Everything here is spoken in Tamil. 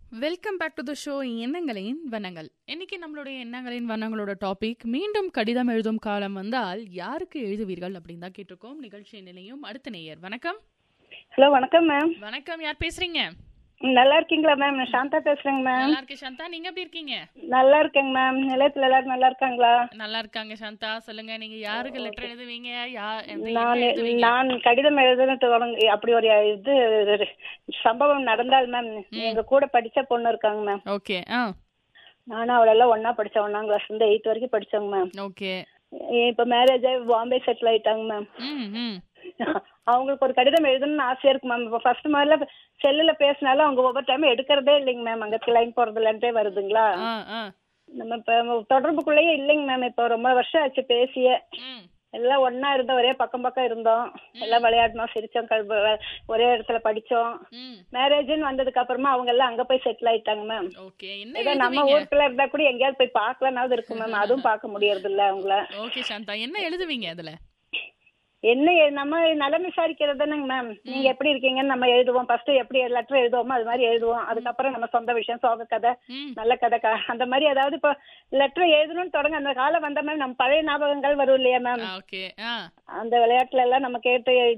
welcome back to the show எண்ணங்களின் வண்ணங்கள் இன்னைக்கு நம்மளுடைய எண்ணங்களின் வண்ணங்களோட டாபிக் மீண்டும் கடிதம் எழுதும் காலம் வந்தால் யாருக்கு எழுதுவீர்கள் அப்படின்னு தான் கேட்டிருக்கோம் நிகழ்ச்சி நிலையும் அடுத்த நேயர் வணக்கம் ஹலோ வணக்கம் மேம் வணக்கம் யார் பேசுறீங்க நல்லா இருக்கீங்களா மேம் நான் சாந்தா பேசுறேங்க மேம் நல்லா இருக்கு சாந்தா நீங்க எப்படி இருக்கீங்க நல்லா இருக்கேங்க மேம் நிலையத்துல எல்லாரும் நல்லா இருக்காங்களா நல்லா இருக்காங்க சாந்தா சொல்லுங்க நீங்க யாருக்கு லெட்டர் எழுதுவீங்க யா- எந்த நான் எப்ப எழுதுவீங்க நான் கடிதம் எழுதுன்னு தொடங்க அப்படி ஒரு இது சம்பவம் நடந்தால் மேம் எங்க கூட படிச்ச பொண்ணு இருக்காங்க மேம் ஓகே ஆ நானும் அவளெல்லாம் ஒண்ணா படிச்சேன் ஒன்னாம் கிளாஸ் இருந்து எயித் வரைக்கும் படிச்சோங்க மேம் ஓகே இப்ப மேரேஜ் ஆகி பாம்பே செட்டில் ஆயிட்டாங்க மேம் ம் ம் அவங்களுக்கு ஒரு கடிதம் எழுதணும்னு ஆசையா இருக்கு மேம் இப்போ ஃபர்ஸ்ட் முதல்ல செல்லுல பேசினாலும் அவங்க ஒவ்வொரு டைம் எடுக்கிறதே இல்லைங்க மேம் அங்க லைன் போறதுலன்ட்டே வருதுங்களா ஆ ஆ நம்ம இப்ப தொடர்புக்குள்ளேயே இல்லைங்க மேம் இப்போ ரொம்ப வருஷம் ஆச்சு பேசியே ம் எல்லாம் ஒண்ணா இருந்தோம் ஒரே பக்கம் பக்கம் இருந்தோம் எல்லாம் விளையாடினோம் சிரிச்சோம் கல் ஒரே இடத்துல படிச்சோம் ம் மேரேஜ்னு வந்ததுக்கு அப்புறமா அவங்க எல்லாம் அங்க போய் செட்டில் ஆயிட்டாங்க மேம் ஓகே என்ன ஏதோ நம்ம எழுதுவீங்க ஊருக்குள்ள இருந்தா கூட எங்கேயாவது போய் பார்க்கலனாவது இருக்கு மேம் அதுவும் பார்க்க முடியறது இல்ல அவங்கள ஓகே சாந்தா என்ன எழுதுவீங்க அதுல என்ன எ- நம்ம நலம் விசாரிக்கிறது தானேங்க மேம் நீங்க எப்படி இருக்கீங்கன்னு நம்ம எழுதுவோம் ஃபர்ஸ்ட் எப்படி லெட்டர் எழுதுவோமோ அது மாதிரி எழுதுவோம் அதுக்கப்புறம் நம்ம சொந்த விஷயம் சோக கதை ம் நல்ல கதை க- அந்த மாதிரி ஏதாவது இப்போ லெட்டர் எழுதணும்னு தொடங்க அந்த காலம் வந்த மாதிரி நம்ம பழைய ஞாபகங்கள் வரும் இல்லையா மேம் ஓகே ஆ அந்த விளையாட்டுல எல்லாம் நம்ம கேட்டு